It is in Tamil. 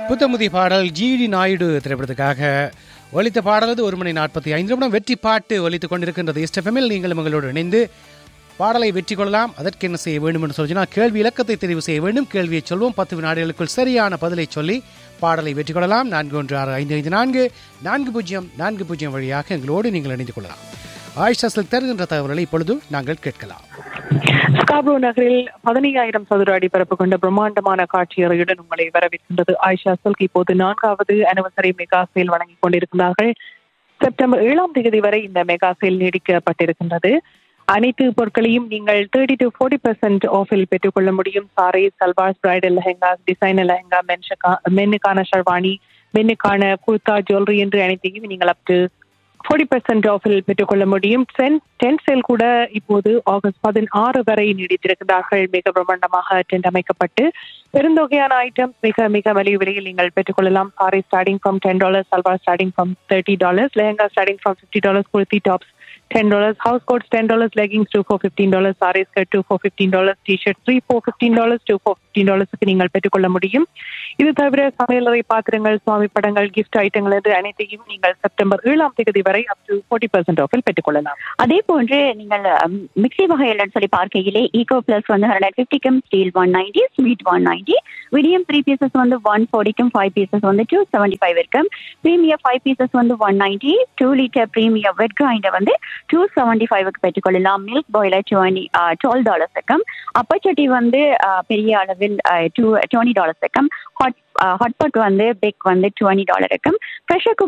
புத்தமுதி பாடல் ஜிடி நாயுடு திரைப்படத்துக்காக ஒலித்த பாடலது ஒரு மணி நாற்பத்தி ஐந்து நிமிடம் வெற்றி பாட்டு ஒலித்துக் கொண்டிருக்கின்றது இஸ்டெஃபமில் நீங்கள் உங்களோடு இணைந்து பாடலை வெற்றி கொள்ளலாம் அதற்கு என்ன செய்ய வேண்டும் என்று சொல்லினா கேள்வி இலக்கத்தை தெரிவு செய்ய வேண்டும் கேள்வியை சொல்வோம் பத்து வினாடிகளுக்குள் சரியான பதிலை சொல்லி பாடலை வெற்றி கொள்ளலாம் நான்கு ஒன்று ஆறு ஐந்து ஐந்து நான்கு நான்கு பூஜ்ஜியம் நான்கு பூஜ்ஜியம் வழியாக எங்களோடு நீங்கள் இணைந்து கொள்ளலாம் ஆயிஷா சில்க் தருகின்ற தகவல்களை இப்பொழுது நாங்கள் கேட்கலாம் ஸ்காப்ரோ நகரில் பதினையாயிரம் சதுர அடி பரப்பு கொண்ட பிரம்மாண்டமான காட்சி அறையுடன் உங்களை வரவேற்கின்றது ஆயிஷா சில்க் இப்போது நான்காவது அனிவர்சரி மெகா சேல் வழங்கிக் கொண்டிருக்கிறார்கள் செப்டம்பர் ஏழாம் தேதி வரை இந்த மெகா சேல் நீடிக்கப்பட்டிருக்கின்றது அனைத்து பொருட்களையும் நீங்கள் தேர்ட்டி டு ஃபோர்ட்டி பெர்சென்ட் ஆஃபில் பெற்றுக்கொள்ள முடியும் சாரி சல்வாஸ் பிரைடல் லெஹங்கா டிசைனர் லெஹங்கா மென்ஷக்கா மென்னுக்கான ஷர்வானி மென்னுக்கான குர்தா ஜுவல்லரி என்று அனைத்தையும் நீங்கள் அப் டு ஃபோர்ட்டி பெர்சென்ட் ஆஃபில் பெற்றுக்கொள்ள முடியும் டென் டென்ட் சேல் கூட இப்போது ஆகஸ்ட் பதினாறு வரை நீடித்திருக்கிறார்கள் மிக பிரம்மாண்டமாக டென்ட் அமைக்கப்பட்டு பெருந்தொகையான ஐட்டம்ஸ் மிக மிக மலிவு விலையில் நீங்கள் பெற்றுக்கொள்ளலாம் sari starting from ten dollars salwar starting from thirty dollars lehenga starting from fifty dollars kurti tops ten dollars house coats ten dollars leggings two four fifteen dollars sari skirt two four fifteen dollars T shirt three four fifteen dollars two four fifteen டாலர்ஸுக்கு நீங்கள் பெற்றுக்கொள்ள முடியும் இது தவிர சமையலறை பாத்திரங்கள் சுவாமி படங்கள் கிஃப்ட் ஐட்டங்கள் என்று அனைத்தையும் நீங்கள் செப்டம்பர் ஏழாம் தேதி வரை அப் டு ஃபோர்ட்டி பர்சன்ட் ஆஃபில் பெற்றுக்கொள்ளலாம் அதே போன்று நீங்கள் அம், மிக்ஸி வகைகள் சொல்லி பார்க்கையிலே ஈகோ பிளஸ் வந்து ஹண்ட்ரட் ஃபிஃப்டிக்கும் steel one ninety sweet one ninety medium three pieces வந்து ஒன் ஃபோர்ட்டிக்கும் ஃபைவ் பீசஸ் வந்து டூ செவன்டி ஃபைவ் இருக்கும் ப்ரீமியம் ஃபைவ் பீசஸ் வந்து one ninety two litre premium wet grinder வந்து டூ செவன்டி ஃபைவ்க்கு பெற்றுக்கொள்ளலாம் milk boiler twenty twelve dollars இருக்கும் அப்பச்சட்டி வந்து ஆ, பெரிய அளவில் டூ டுவெண்ட்டி டாலர்ஸ் இருக்கும் ஹாட் ஹாட் பாட் வந்து பெக் வந்து டுவெண்ட்டி டாலர் இருக்கும் ப்ரெஷர்